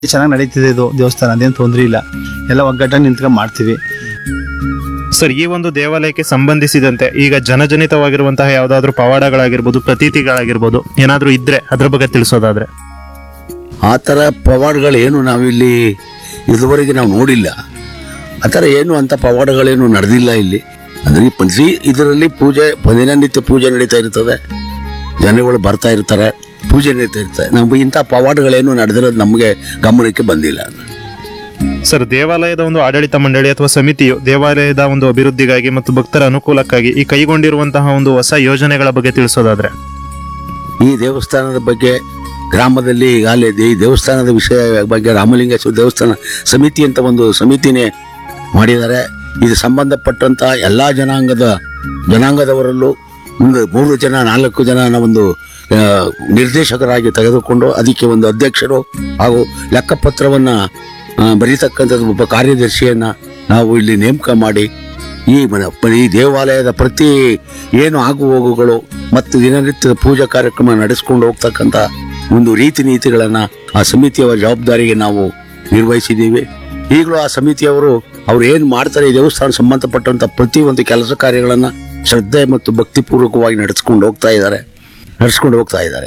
ಚೆನ್ನಾಗಿ ನಡೀತಿದೆ ಇದು ದೇವಸ್ಥಾನ ಅದೇನು ತೊಂದರೆ ಇಲ್ಲ ಎಲ್ಲ ಒಗ್ಗಟ್ಟಾಗಿ ನಿಂತ್ಕೊಂಡು ಮಾಡ್ತೀವಿ ಸರ್ ಈ ಒಂದು ದೇವಾಲಯಕ್ಕೆ ಸಂಬಂಧಿಸಿದಂತೆ ಈಗ ಜನಜನಿತವಾಗಿರುವಂತಹ ಯಾವ್ದಾದ್ರು ಪವಾಡಗಳಾಗಿರ್ಬೋದು ಪ್ರತೀತಿಗಳಾಗಿರ್ಬೋದು ಏನಾದ್ರೂ ಇದ್ರೆ ಅದ್ರ ಬಗ್ಗೆ ತಿಳಿಸೋದಾದ್ರೆ ಆ ಥರ ಪವಾಡಗಳೇನು ನಾವಿಲ್ಲಿ ಇದುವರೆಗೆ ನಾವು ನೋಡಿಲ್ಲ ಆ ಥರ ಏನು ಅಂತ ಪವಾಡಗಳೇನು ನಡೆದಿಲ್ಲ ಇಲ್ಲಿ ಅಂದರೆ ಈ ಪಂಚಿ ಇದರಲ್ಲಿ ಪೂಜೆ ದಿನನಿತ್ಯ ಪೂಜೆ ನಡೀತಾ ಇರ್ತದೆ ಜನಗಳು ಬರ್ತಾ ಇರ್ತಾರೆ ಪೂಜೆ ನಡೀತಾ ಇರ್ತದೆ ನಮ್ಗೆ ಇಂಥ ಪವಾಡಗಳೇನು ನಡೆದಿರೋದು ನಮಗೆ ಗಮನಕ್ಕೆ ಬಂದಿಲ್ಲ ಸರ್ ದೇವಾಲಯದ ಒಂದು ಆಡಳಿತ ಮಂಡಳಿ ಅಥವಾ ಸಮಿತಿಯು ದೇವಾಲಯದ ಒಂದು ಅಭಿವೃದ್ಧಿಗಾಗಿ ಮತ್ತು ಭಕ್ತರ ಅನುಕೂಲಕ್ಕಾಗಿ ಈ ಕೈಗೊಂಡಿರುವಂತಹ ಒಂದು ಹೊಸ ಯೋಜನೆಗಳ ಬಗ್ಗೆ ತಿಳಿಸೋದಾದ್ರೆ ಈ ದೇವಸ್ಥಾನದ ಬಗ್ಗೆ ಗ್ರಾಮದಲ್ಲಿ ಈಗಾಗಲೇ ಈ ದೇವಸ್ಥಾನದ ವಿಷಯ ಬಗ್ಗೆ ರಾಮಲಿಂಗೇಶ್ವರ ದೇವಸ್ಥಾನ ಸಮಿತಿ ಅಂತ ಒಂದು ಸಮಿತಿನೇ ಮಾಡಿದ್ದಾರೆ ಇದು ಸಂಬಂಧಪಟ್ಟಂತ ಎಲ್ಲಾ ಜನಾಂಗದ ಜನಾಂಗದವರಲ್ಲೂ ಒಂದು ಮೂರು ಜನ ನಾಲ್ಕು ಜನ ಒಂದು ಆ, ನಿರ್ದೇಶಕರಾಗಿ ತೆಗೆದುಕೊಂಡು ಅದಕ್ಕೆ ಒಂದು ಅಧ್ಯಕ್ಷರು ಹಾಗೂ ಲೆಕ್ಕಪತ್ರವನ್ನ ಆ, ಬರೀತಕ್ಕಂಥದ್ದು ಒಬ್ಬ ಕಾರ್ಯದರ್ಶಿಯನ್ನ ನಾವು ಇಲ್ಲಿ ನೇಮಕ ಮಾಡಿ ಈ ಮನ- ಈ ದೇವಾಲಯದ ಪ್ರತಿ ಏನು ಆಗು ಹೋಗುಗಳು ಮತ್ತು ದಿನನಿತ್ಯದ ಪೂಜಾ ಕಾರ್ಯಕ್ರಮ ನಡೆಸ್ಕೊಂಡು ಹೋಗ್ತಕ್ಕಂಥ ಒಂದು ರೀತಿ ನೀತಿಗಳನ್ನ ಆ ಸಮಿತಿಯವರ ಜವಾಬ್ದಾರಿಗೆ ನಾವು ನಿರ್ವಹಿಸಿದ್ದೀವಿ ಈಗಲೂ ಆ ಸಮಿತಿಯವರು ಅವ್ರು ಏನು ಮಾಡ್ತಾರೆ ಈ ದೇವಸ್ಥಾನ ಸಂಬಂಧಪಟ್ಟಂತ ಪ್ರತಿ ಒಂದು ಕೆಲಸ ಕಾರ್ಯಗಳನ್ನ ಶ್ರದ್ಧೆ ಮತ್ತು ಭಕ್ತಿಪೂರ್ವಕವಾಗಿ ನಡೆಸ್ಕೊಂಡು ಹೋಗ್ತಾ ಇದ್ದಾರೆ ನಡೆಸ್ಕೊಂಡು ಹೋಗ್ತಾ ಇದ್ದಾರೆ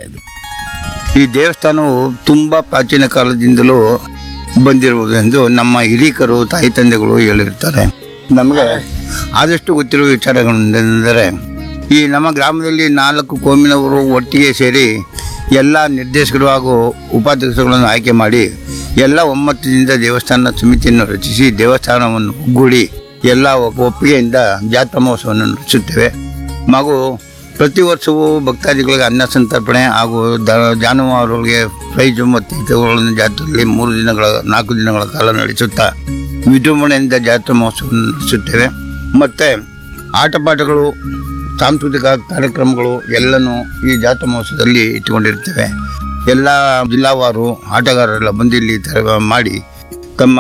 ಈ ದೇವಸ್ಥಾನವು ತುಂಬ ಪ್ರಾಚೀನ ಕಾಲದಿಂದಲೂ ಬಂದಿರುವುದೆಂದು ನಮ್ಮ ಹಿರೀಕರು ತಾಯಿ ತಂದೆಗಳು ಹೇಳಿರ್ತಾರೆ ನಮಗೆ ಆದಷ್ಟು ಗೊತ್ತಿರುವ ವಿಚಾರಗಳೆಂದರೆ ಈ ನಮ್ಮ ಗ್ರಾಮದಲ್ಲಿ ನಾಲ್ಕು ಕೋಮಿನವರು ಒಟ್ಟಿಗೆ ಸೇರಿ ಎಲ್ಲ ನಿರ್ದೇಶಕರು ಹಾಗೂ ಉಪಾಧ್ಯಕ್ಷಗಳನ್ನು ಆಯ್ಕೆ ಮಾಡಿ ಎಲ್ಲ ಒಮ್ಮತದಿಂದ ದೇವಸ್ಥಾನ ಸಮಿತಿಯನ್ನು ರಚಿಸಿ ದೇವಸ್ಥಾನವನ್ನು ಒಗ್ಗೂಡಿ ಎಲ್ಲ ಒಪ್ಪಿಗೆಯಿಂದ ಜಾತ್ರಾ ಮಹೋತ್ಸವವನ್ನು ನಡೆಸುತ್ತೇವೆ ಹಾಗೂ ಪ್ರತಿ ವರ್ಷವೂ ಭಕ್ತಾದಿಗಳಿಗೆ ಅನ್ನ ಸಂತರ್ಪಣೆ ಹಾಗೂ ದ ಜಾನುವಾರುಗಳಿಗೆ ಪ್ರೈಜು ಮತ್ತು ಇತರಗಳನ್ನು ಜಾತ್ರೆಯಲ್ಲಿ ಮೂರು ದಿನಗಳ ನಾಲ್ಕು ದಿನಗಳ ಕಾಲ ನಡೆಸುತ್ತಾ ವಿಜೃಂಭಣೆಯಿಂದ ಜಾತ್ರಾ ಮಹೋತ್ಸವ ನಡೆಸುತ್ತೇವೆ ಮತ್ತು ಆಟಪಾಠಗಳು ಸಾಂಸ್ಕೃತಿಕ ಕಾರ್ಯಕ್ರಮಗಳು ಎಲ್ಲನೂ ಈ ಜಾತ್ರಾ ಮಹೋತ್ಸವದಲ್ಲಿ ಇಟ್ಟುಕೊಂಡಿರ್ತೇವೆ ಎಲ್ಲ ಜಿಲ್ಲಾವಾರು ಆಟಗಾರರೆಲ್ಲ ಬಂದು ಇಲ್ಲಿ ತರ- ಮಾಡಿ ತಮ್ಮ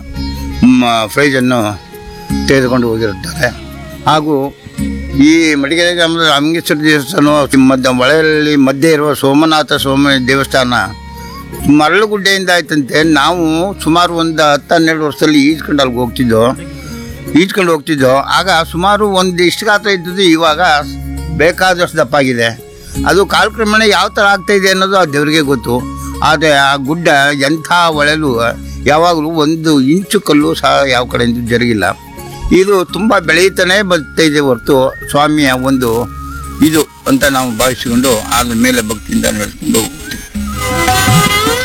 ಪ್ರೈಜನ್ನು ತೆಗೆದುಕೊಂಡು ಹೋಗಿರುತ್ತಾರೆ ಹಾಗೂ ಈ ಮಡಿಕೆರೆ ಗ್ರಾಮದ ರಾಮಲಿಂಗೇಶ್ವರ ದೇವಸ್ಥಾನ ಮಧ್ಯ ಹೊಳೆಯಲ್ಲಿ ಮಧ್ಯೆ ಇರುವ ಸೋಮನಾಥ ಸ್ವಾಮಿ ದೇವಸ್ಥಾನ ಮರಳುಗುಡ್ಡೆಯಿಂದ ಆಯ್ತಂತೆ ನಾವು ಸುಮಾರು ಒಂದು ಹತ್ತು ಹನ್ನೆರಡು ವರ್ಷದಲ್ಲಿ ಈಜ್ಕೊಂಡು ಅಲ್ಲಿಗೆ ಹೋಗ್ತಿದ್ದೋ ಈಜ್ಕೊಂಡು ಹೋಗ್ತಿದ್ದೋ ಆಗ ಸುಮಾರು ಒಂದು ಇಷ್ಟು ಗಾತ್ರ ಇದ್ದದ್ದು ಇವಾಗ ಬೇಕಾದಷ್ಟು ದಪ್ಪಾಗಿದೆ ಅದು ಕಾಲಕ್ರಮೇಣ ಯಾವ ಥರ ಆಗ್ತಾ ಇದೆ ಅನ್ನೋದು ಆ ದೇವರಿಗೆ ಗೊತ್ತು ಆದರೆ ಆ ಗುಡ್ಡ ಎಂಥ ಹೊಳೆಲು ಯಾವಾಗಲೂ ಒಂದು ಇಂಚು ಕಲ್ಲು ಸಹ ಯಾವ ಕಡೆಯಿಂದ ಜರುಗಿಲ್ಲ ಇದು ತುಂಬ ಬೆಳೆಯುತ್ತಾನೆ ಬರ್ತಾ ಇದೆ ಹೊರತು ಸ್ವಾಮಿಯ ಒಂದು ಇದು ಅಂತ ನಾವು ಭಾವಿಸಿಕೊಂಡು ಅದ್ರ ಮೇಲೆ ಭಕ್ತಿಯಿಂದ ನಡೆಸ್ಕೊಂಡು ಹೋಗ್ತೀವಿ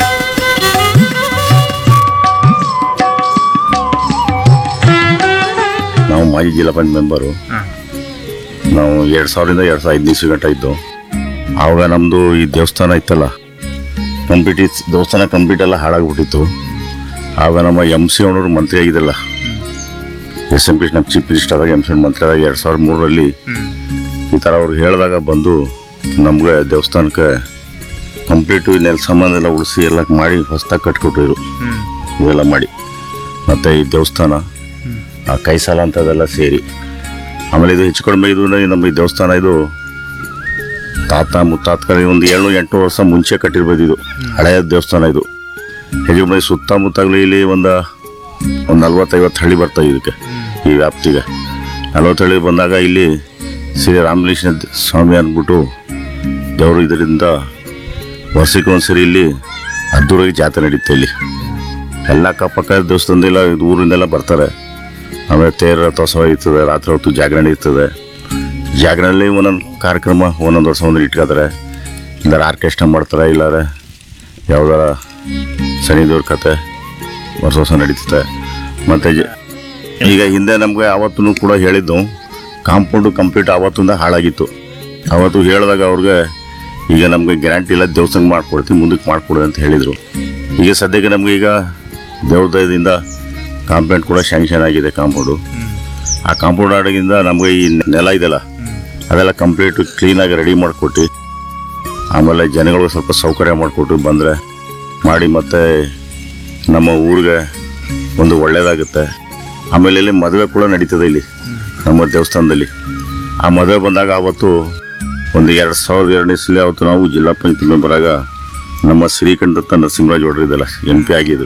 ನಾವು ಮಾಜಿ ಜಿಲ್ಲಾ ಪಂಚಾಯತ್ ಮೆಂಬರು ನಾವು ಎರಡು ಸಾವಿರದಿಂದ ಎರಡು ಸಾವಿರದ ಐದು ಇಸ್ವಿ ಗಂಟ ಇದ್ದು ಆವಾಗ ನಮ್ಮದು ಈ ದೇವಸ್ಥಾನ ಇತ್ತಲ್ಲ ಕಂಪ್ಲೀಟ್ ಈ ದೇವಸ್ಥಾನ ಕಂಪ್ಲೀಟ್ ಎಲ್ಲ ಹಾಳಾಗ್ಬಿಟ್ಟಿತ್ತು ಆವಾಗ ನಮ್ಮ ಎಮ್ ಸಿ ಅವನವರು ಮಂತ್ರಿ ಆಗಿದ್ದಲ್ಲ ಎಸ್ ಎಂ ಪಿ ನಮ್ಮ ಚೀಫ್ ಮಿನಿಸ್ಟರ್ ಆದಾಗ ಎಮ್ ಸಿ ಮಂತ್ರಿ ಆದಾಗ ಎರಡು ಸಾವಿರದ ಮೂರರಲ್ಲಿ ಈ ಥರ ಅವ್ರು ಹೇಳಿದಾಗ ಬಂದು ನಮಗೆ ದೇವಸ್ಥಾನಕ್ಕೆ ಕಂಪ್ಲೀಟು ನೆಲ ಸಾಮಾನು ಎಲ್ಲ ಉಳಿಸಿ ಎಲ್ಲ ಮಾಡಿ ಹೊಸ್ದಾಗಿ ಕಟ್ಕೊಟ್ಟಿರು ಇವೆಲ್ಲ ಮಾಡಿ ಮತ್ತು ಈ ದೇವಸ್ಥಾನ ಆ ಕೈ ಸಾಲ ಅಂತದೆಲ್ಲ ಸೇರಿ ಆಮೇಲೆ ಇದು ಹೆಚ್ಚು ಕಡಿಮೆ ಇದು ನಮ್ಮ ಈ ದೇವಸ್ಥಾನ ಇದು ತಾತ ಮುತ್ತಾತ ಒಂದು ಏಳು ಎಂಟು ವರ್ಷ ಮುಂಚೆ ಕಟ್ಟಿರ್ಬೋದು ಇದು ಹಳೆಯ ದೇವಸ್ಥಾನ ಇದು ಹೆಚ್ಚು ಕಡಿಮೆ ಸುತ್ತಮುತ್ತಗಳು ಇಲ್ಲಿ ಒಂದು ಒಂದು ನಲ್ವತ್ತೈವತ್ತು ಹಳ್ಳಿ ಬರ್ತವೆ ಇದಕ್ಕೆ ಈ ವ್ಯಾಪ್ತಿಗೆ ನಲ್ವತ್ತು ಹಳ್ಳಿ ಬಂದಾಗ ಇಲ್ಲಿ ಶ್ರೀ ರಾಮಲಿಂಗ ಸ್ವಾಮಿ ಅಂದ್ಬಿಟ್ಟು ದೇವರು ಇದರಿಂದ ವರ್ಷಕ್ಕೆ ಒಂದ್ಸರಿ ಇಲ್ಲಿ ಅದ್ದೂರಾಗಿ ಜಾತ್ರೆ ನಡೀತೆ ಇಲ್ಲಿ ಎಲ್ಲ ಅಕ್ಕಪಕ್ಕ ದೇವಸ್ಥಾನದೆಲ್ಲ ಇದು ಊರಿಂದೆಲ್ಲ ಬರ್ತಾರೆ ಆಮೇಲೆ ತೇರ ರಥೋತ್ಸವ ಇರ್ತದೆ ರಾತ್ರಿ ಹೊತ್ತು ಜಾಗರಣೆ ಇರ್ತದೆ ಜಾಗರಣೆಯಲ್ಲಿ ಒಂದೊಂದು ಕಾರ್ಯಕ್ರಮ ಒಂದೊಂದು ವರ್ಷ ಒಂದೊಂದು ಇಟ್ಕೋತಾರೆ ಇಲ್ಲಾರ ಆರ್ಕೆಸ್ಟ್ರಾ ಮಾಡ್ತಾರೆ ಇಲ್ಲಾರ ಯಾವ್ದಾರ ಶನಿದೇವ್ರ ಕತೆ ವರ್ಷ ವರ್ಷ ನಡೀತದೆ ಮತ್ತು ಜ- ಈಗ ಹಿಂದೆ ನಮಗೆ ಆವತ್ತೂ ಕೂಡ ಹೇಳಿದ್ದು ಕಾಂಪೌಂಡು ಕಂಪ್ಲೀಟ್ ಆವತ್ತಿಂದ ಹಾಳಾಗಿತ್ತು ಅವತ್ತು ಹೇಳಿದಾಗ ಅವ್ರಿಗೆ ಈಗ ನಮಗೆ ಗ್ಯಾರಂಟಿ ಇಲ್ಲ ದೇವಸ್ಥಾನ ಮಾಡ್ಕೊಡ್ತೀವಿ ಮುಂದಕ್ಕೆ ಮಾಡ್ಕೊಡಿ ಅಂತ ಹೇಳಿದರು ಈಗ ಸದ್ಯಕ್ಕೆ ನಮಗೆ ಈಗ ದೇವದಯದಿಂದ ಕಾಂಪೌಂಡ್ ಕೂಡ ಶಾಂಕ್ಷನ್ ಆಗಿದೆ ಕಾಂಪೌಂಡು ಆ ಕಾಂಪೌಂಡ್ ಆಡೋದ್ರಿಂದ ನಮಗೆ ಈ ನೆಲ ಇದೆಲ್ಲ ಅದೆಲ್ಲ ಕಂಪ್ಲೀಟ್ ಕ್ಲೀನಾಗಿ ರೆಡಿ ಮಾಡಿಕೊಟ್ಟು ಆಮೇಲೆ ಜನಗಳಿಗೆ ಸ್ವಲ್ಪ ಸೌಕರ್ಯ ಮಾಡಿಕೊಟ್ಟು ಬಂದರೆ ಮಾಡಿ ಮತ್ತೆ ನಮ್ಮ ಊರಿಗೆ ಒಂದು ಒಳ್ಳೆಯದಾಗುತ್ತೆ ಆಮೇಲೆ ಇಲ್ಲಿ ಮದುವೆ ಕೂಡ ನಡೀತದೆ ಇಲ್ಲಿ ನಮ್ಮ ದೇವಸ್ಥಾನದಲ್ಲಿ ಆ ಮದುವೆ ಬಂದಾಗ ಆವತ್ತು ಒಂದು ಎರಡು ಸಾವಿರದ ಎರಡನೇ ಸಲ ಅವತ್ತು ನಾವು ಜಿಲ್ಲಾ ಪಂಚಾಯತ್ ಮೆಂಬರ್ ಆಗ ನಮ್ಮ ಶ್ರೀಕಂಠ ನರಸಿಂಹರಾಜ್ ಒಡ್ರಿದಲ್ಲ ಎಂ ಪಿ ಆಗಿದ್ರು